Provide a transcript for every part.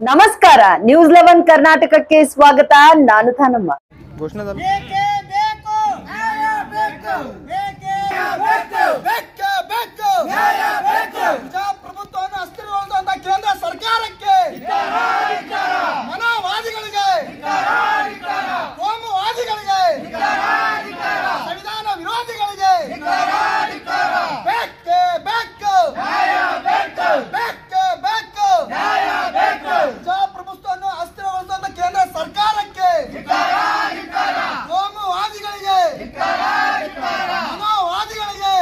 ನಮಸ್ಕಾರ news eleven ಕರ್ನಾಟಕಕ್ಕೆ ಸ್ವಾಗತ ನಾನು ಥಾನಮ್ಮ ಘೋಷಣೆ ಬೇಕೇ ಬೇಕು ನ್ಯಾಯ ಬೇಕು ಬೇಕೇ ಬೇಕು ಬೇಕು ಬೇಕು ನ್ಯಾಯ ಬೇಕು ಪ್ರಜಾಪ್ರಭುತ್ವವನ್ನು ಅಸ್ಥಿರಗೊಳಿಸುವಂತ ಕೇಂದ್ರ ಸರ್ಕಾರಕ್ಕೆ ಮನೋವಾದಿಗಳಿಗೆ ಕೋಮುವಾದಿಗಳಿಗೆ ಸಂವಿಧಾನ ವಿರೋಧಿಗಳಿಗೆ ಬೇಕೇ ಬೇಕು ಬೇಕೇ ಬೇಕು ಪ್ರಜಾಪ್ರಭುತ್ವವನ್ನು ಅಸ್ಥಿರಗೊಳಿಸುವಂತ ಕೇಂದ್ರ ಸರ್ಕಾರಕ್ಕೆ ಕೋಮುವಾದಿಗಳಿಗೆ ಮನೋವಾದಿಗಳಿಗೆ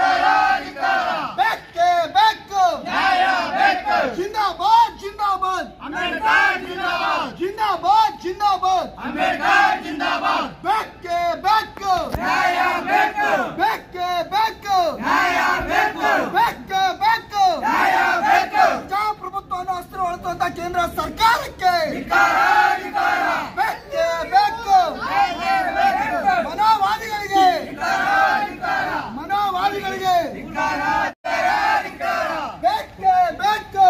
ಬೇಕೇ ಬೇಕು ಜಿಂದಾಬಾದ್ ಜಿಂದಾಬಾದ್ ಜಿಂದಾಬಾದ್ ಜಿಂದಾಬಾದ್ ಬೇಕೇ ಬೇಕು ಬೇಕೇ ಬೇಕು ಬೇಕೇ ಬೇಕು ಪ್ರಜಾಪ್ರಭುತ್ವವನ್ನು ಅಸ್ಥಿರಗೊಳಿಸುವಂತ ಕೇಂದ್ರ ಸರ್ಕಾರಕ್ಕೆ ಬೇಕೇ ಬೇಕು ಮನೋವಾದಿಗಳಿಗೆ ಮನೋವಾದಿಗಳಿಗೆ ಬೇಕೇ ಬೇಕು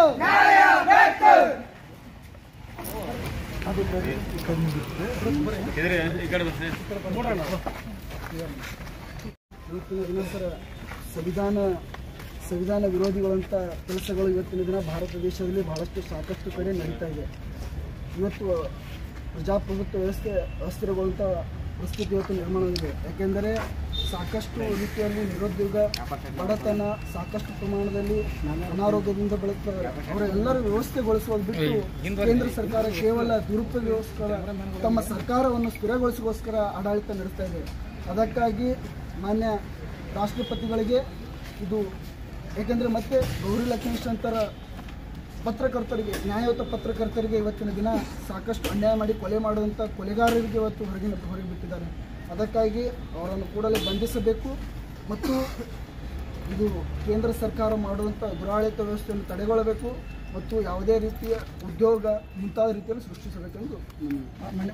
ಇವತ್ತಿನ ದಿನ ಸರ್ ಸಂವಿಧಾನ ಸಂವಿಧಾನ ವಿರೋಧಿಗಳಂಥ ಕೆಲಸಗಳು ಇವತ್ತಿನ ದಿನ ಭಾರತ ದೇಶದಲ್ಲಿ ಬಹಳಷ್ಟು ಸಾಕಷ್ಟು ಕಡೆ ನಡೀತಾ ಇದೆ ಇವತ್ತು ಪ್ರಜಾಪ್ರಭುತ್ವ ವ್ಯವಸ್ಥೆ ಅಸ್ಥಿರಗೊಳ್ಳುವಂಥ ಪರಿಸ್ಥಿತಿ ಇವತ್ತು ನಿರ್ಮಾಣವಾಗಿದೆ ಯಾಕೆಂದರೆ ಸಾಕಷ್ಟು ರೀತಿಯಲ್ಲಿ ನಿರುದ್ಯೋಗ ಬಡತನ ಸಾಕಷ್ಟು ಪ್ರಮಾಣದಲ್ಲಿ ಅನಾರೋಗ್ಯದಿಂದ ಬಳಲ್ತಾರೆ ಅವರ ಎಲ್ಲರೂ ವ್ಯವಸ್ಥೆಗೊಳಿಸುವುದು ಬಿಟ್ಟು ಕೇಂದ್ರ ಸರ್ಕಾರ ಕೇವಲ ದುರುಪಯೋಗಕ್ಕೋಸ್ಕರ ತಮ್ಮ ಸರ್ಕಾರವನ್ನು ಸ್ಥಿರಗೊಳಿಸೋಸ್ಕರ ಆಡಳಿತ ನಡೆಸ್ತಾ ಇದೆ ಅದಕ್ಕಾಗಿ ಮಾನ್ಯ ರಾಷ್ಟ್ರಪತಿಗಳಿಗೆ ಇದು ಏಕೆಂದರೆ ಮತ್ತೆ ಗೌರಿ ಲಕ್ಷ್ಮೀಶ್ ಅಂತರ ಪತ್ರಕರ್ತರಿಗೆ ನ್ಯಾಯಯುತ ಪತ್ರಕರ್ತರಿಗೆ ಇವತ್ತಿನ ದಿನ ಸಾಕಷ್ಟು ಅನ್ಯಾಯ ಮಾಡಿ ಕೊಲೆ ಮಾಡುವಂಥ ಕೊಲೆಗಾರರಿಗೆ ಇವತ್ತು ಹೊರಗಿನ ಹೊರಗೆ ಬಿಟ್ಟಿದ್ದಾರೆ ಅದಕ್ಕಾಗಿ ಅವರನ್ನು ಕೂಡಲೇ ಬಂಧಿಸಬೇಕು ಮತ್ತು ಇದು ಕೇಂದ್ರ ಸರ್ಕಾರ ಮಾಡುವಂಥ ದುರಾಡಳಿತ ವ್ಯವಸ್ಥೆಯನ್ನು ತಡೆಗೊಳ್ಳಬೇಕು ಮತ್ತು ಯಾವುದೇ ರೀತಿಯ ಉದ್ಯೋಗ ಮುಂತಾದ ರೀತಿಯಲ್ಲಿ ಸೃಷ್ಟಿಸಬೇಕೆಂದು ಮನೆ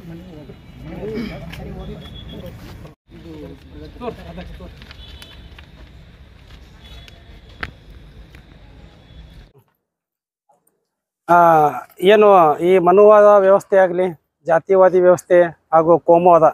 ಆ, ಏನು ಈ ಮನುವಾದ ವ್ಯವಸ್ಥೆ ಆಗಲಿ ಜಾತಿವಾದಿ ವ್ಯವಸ್ಥೆ ಹಾಗೂ ಕೋಮುವಾದ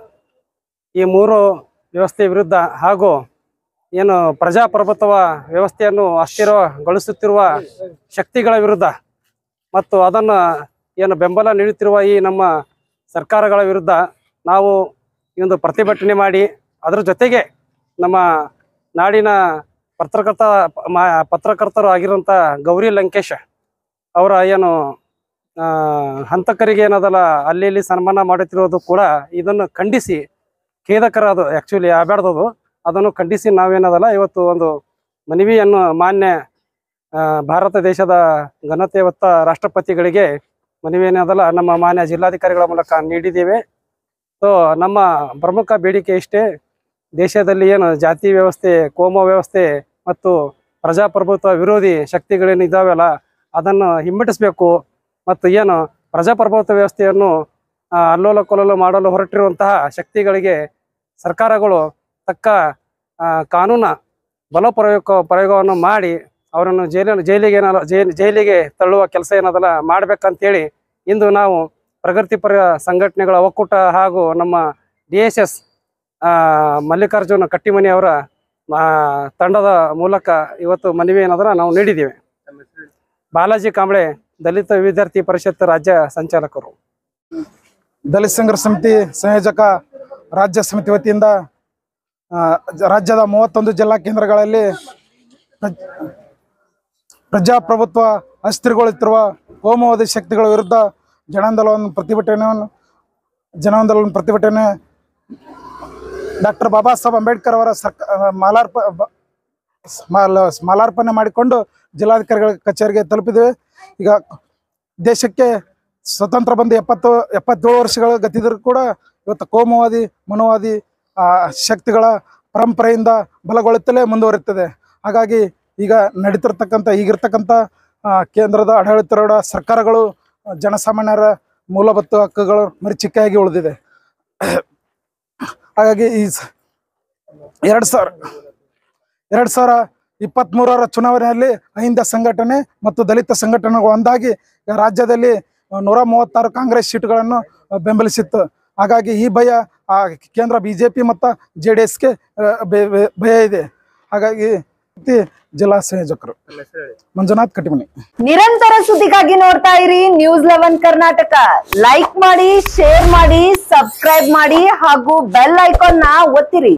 ಈ ಮೂರು ವ್ಯವಸ್ಥೆ ವಿರುದ್ಧ ಹಾಗೂ ಏನು ಪ್ರಜಾಪ್ರಭುತ್ವ ವ್ಯವಸ್ಥೆಯನ್ನು ಅಸ್ಥಿರಗೊಳಿಸುತ್ತಿರುವ ಶಕ್ತಿಗಳ ವಿರುದ್ಧ ಮತ್ತು ಅದನ್ನು ಏನು ಬೆಂಬಲ ನೀಡುತ್ತಿರುವ ಈ ನಮ್ಮ ಸರ್ಕಾರಗಳ ವಿರುದ್ಧ ನಾವು ಈ ಒಂದು ಪ್ರತಿಭಟನೆ ಮಾಡಿ ಅದರ ಜೊತೆಗೆ ನಮ್ಮ ನಾಡಿನ ಪತ್ರಕರ್ತ ಮ- ಪತ್ರಕರ್ತರು ಆಗಿರುವಂಥ ಗೌರಿ ಲಂಕೇಶ್ ಅವರ ಏನು ಆ, ಹಂತಕರಿಗೆ ಏನದಲ್ಲ ಅಲ್ಲಿ ಇಲ್ಲಿ ಸನ್ಮಾನ ಮಾಡುತ್ತಿರೋದು ಕೂಡ ಇದನ್ನು ಖಂಡಿಸಿ ಖೇದಕರ ಅದು ಆ್ಯಕ್ಚುಲಿ ಆಬ್ಯಾಡ್ದದು ಅದನ್ನು ಖಂಡಿಸಿ ನಾವೇನದಲ್ಲ ಇವತ್ತು ಒಂದು ಮನವಿಯನ್ನು ಮಾನ್ಯ ಆ, ಭಾರತ ದೇಶದ ಘನತೆ ಹೊತ್ತ ರಾಷ್ಟ್ರಪತಿಗಳಿಗೆ ಮನವಿ ಏನದಲ್ಲ ನಮ್ಮ ಮಾನ್ಯ ಜಿಲ್ಲಾಧಿಕಾರಿಗಳ ಮೂಲಕ ನೀಡಿದ್ದೇವೆ ಸೊ ನಮ್ಮ ಪ್ರಮುಖ ಬೇಡಿಕೆ ಇಷ್ಟೇ ದೇಶದಲ್ಲಿ ಏನು ಜಾತಿ ವ್ಯವಸ್ಥೆ ಕೋಮ ವ್ಯವಸ್ಥೆ ಮತ್ತು ಪ್ರಜಾಪ್ರಭುತ್ವ ವಿರೋಧಿ ಶಕ್ತಿಗಳೇನಿದ್ದಾವೆಲ್ಲ ಅದನ್ನು ಹಿಮ್ಮೆಟ್ಟಿಸಬೇಕು ಮತ್ತು ಏನು ಪ್ರಜಾಪ್ರಭುತ್ವ ವ್ಯವಸ್ಥೆಯನ್ನು ಆ, ಅಲ್ಲೋಲ ಕೊಲ್ಲಲು ಮಾಡಲು ಹೊರಟಿರುವಂತಹ ಶಕ್ತಿಗಳಿಗೆ ಸರ್ಕಾರಗಳು ತಕ್ಕ ಆ, ಕಾನೂನ ಬಲ ಪ್ರಯೋಗ ಪ್ರಯೋಗವನ್ನು ಮಾಡಿ ಅವರನ್ನು ಜೈಲಿನ ಜೈಲಿಗೆ ಏನಾರ ಜೈಲ್ ಜೈಲಿಗೆ ತಳ್ಳುವ ಕೆಲಸ ಏನದಲ್ಲ ಮಾಡ್ಬೇಕಂತೇಳಿ ಇಂದು ನಾವು ಪ್ರಗತಿಪರ ಸಂಘಟನೆಗಳ ಒಕ್ಕೂಟ ಹಾಗೂ ನಮ್ಮ D S S Mallikarjuna Kattimani ಅವರ ಆ, ತಂಡದ ಮೂಲಕ ಇವತ್ತು ಮನವಿ ಏನಾದ್ರೆ ನಾವು ನೀಡಿದ್ದೇವೆ ಬಾಲಾಜಿ ಕಾಂಬಳೆ ದಲಿತ ವಿದ್ಯಾರ್ಥಿ ಪರಿಷತ್ ರಾಜ್ಯ ಸಂಚಾಲಕರು ದಲಿತ ಸಂಘರ್ಷ ಸಮಿತಿ ಸಂಯೋಜಕ ರಾಜ್ಯ ಸಮಿತಿ ವತಿಯಿಂದ ಆ, ಜ- ರಾಜ್ಯದ ಮೂವತ್ತೊಂದು ಜಿಲ್ಲಾ ಕೇಂದ್ರಗಳಲ್ಲಿ ಪ್ರಜ್- ಪ್ರಜಾಪ್ರಭುತ್ವ ಅಸ್ಥಿರಗೊಳ್ಳುತ್ತಿರುವ ಕೋಮುವಾದಿ ಶಕ್ತಿಗಳ ವಿರುದ್ಧ ಜನಾಂದೋಲನ ಪ್ರತಿಭಟನೆಯನ್ನು ಜನಾಂದೋಲನ ಪ್ರತಿಭಟನೆ ಡಾಕ್ಟರ್ ಬಾಬಾ ಸಾಹೇಬ್ ಅಂಬೇಡ್ಕರ್ ಅವರ ಸರ್ಕ ಮಾಲಾರ್ಪ ಬ- ಮಾಲ- ಮಾಲಾರ್ಪಣೆ ಮಾಡಿಕೊಂಡು ಜಿಲ್ಲಾಧಿಕಾರಿಗಳ ಕಚೇರಿಗೆ ತಲುಪಿದ್ದೇವೆ ಈಗ ದೇಶಕ್ಕೆ ಸ್ವತಂತ್ರ ಬಂದು ಎಪ್ಪತ್ತು ಎಪ್ಪತ್ತೇಳು ವರ್ಷಗಳ ಗತಿದ್ರು ಕೂಡ ಇವತ್ತು ಕೋಮುವಾದಿ ಮನುವಾದಿ ಆ, ಶಕ್ತಿಗಳ ಪರಂಪರೆಯಿಂದ ಬಲಗೊಳ್ಳುತ್ತಲೇ ಮುಂದುವರಿಯುತ್ತದೆ ಹಾಗಾಗಿ ಈಗ ನಡೀತಿರ್ತಕ್ಕಂಥ ಈಗಿರ್ತಕ್ಕಂಥ ಆ, ಕೇಂದ್ರದ ಆಡಳಿತಾರೂಢ ಸರ್ಕಾರಗಳು ಆ, ಜನಸಾಮಾನ್ಯರ ಮೂಲಭೂತ ಹಕ್ಕುಗಳು ಮರಿಚಿಕೆಯಾಗಿ ಉಳಿದಿದೆ ಹಾಗಾಗಿ ಈ ಸ- ಎರಡು ಸಾವಿರ ಎರಡು ಸಾವಿರ ಇಪ್ಪತ್ತ್ಮೂರರ ಚುನಾವಣೆಯಲ್ಲಿ ಅಹಿಂದ ಸಂಘಟನೆ ಮತ್ತು ದಲಿತ ಸಂಘಟನೆಗಳು ಒಂದಾಗಿ ರಾಜ್ಯದಲ್ಲಿ ನೂರ ಮೂವತ್ತಾರು ಕಾಂಗ್ರೆಸ್ ಸೀಟುಗಳನ್ನು ಆ, ಬೆಂಬಲಿಸಿತ್ತು ಹಾಗಾಗಿ ಈ ಭಯ ಆ, ಕೇಂದ್ರ ಬಿಜೆಪಿ ಮತ್ತು ಜೆ ಡಿ ಎಸ್ಗೆ ಭಯ ಇದೆ ಹಾಗಾಗಿ ಈ ಜಿಲ್ಲಾ ಸಂಯೋಜಕರು ಮಂಜುನಾಥ್ ಕಟಿಮನಿ ನಿರಂತರ ಸುದ್ದಿಗಾಗಿ ನೋಡ್ತಾ ಇರಿ ನ್ಯೂಸ್ ಲೆವೆನ್ ಕರ್ನಾಟಕ ಲೈಕ್ ಮಾಡಿ ಶೇರ್ ಮಾಡಿ ಸಬ್ಸ್ಕ್ರೈಬ್ ಮಾಡಿ ಹಾಗೂ ಬೆಲ್ ಐಕಾನ್ ನ ಒತ್ತಿರಿ